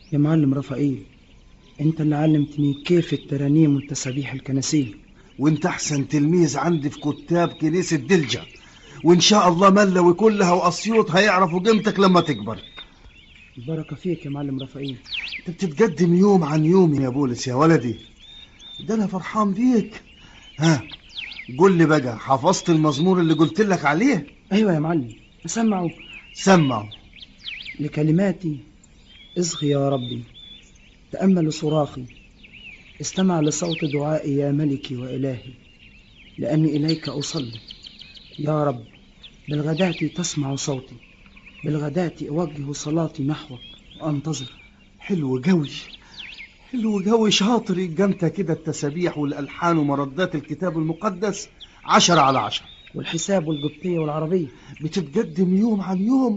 يا معلم رفائيل انت اللي علمتني كيف الترانيم والتسابيح الكنسية وانت احسن تلميذ عندي في كتاب كنيسة دلجة وان شاء الله ملوي كلها واسيوط هيعرفوا قيمتك لما تكبر البركة فيك يا معلم رفائيل انت بتتقدم يوم عن يوم يا بولس يا ولدي ده انا فرحان بيك ها قول لي بقى حفظت المزمور اللي قلت لك عليه ايوه يا معلم اسمعوا سمع لكلماتي اصغي يا ربي تأمل صراخي استمع لصوت دعائي يا ملكي وإلهي لأني إليك أصلي يا رب بالغداة تسمع صوتي بالغداة أوجه صلاتي نحوك وأنتظر حلو قوي حلو قوي شاطر يبقى انت كده التسابيح والالحان ومردات الكتاب المقدس عشرة على عشرة والحساب والقبطية والعربية بتتقدم يوم عن يوم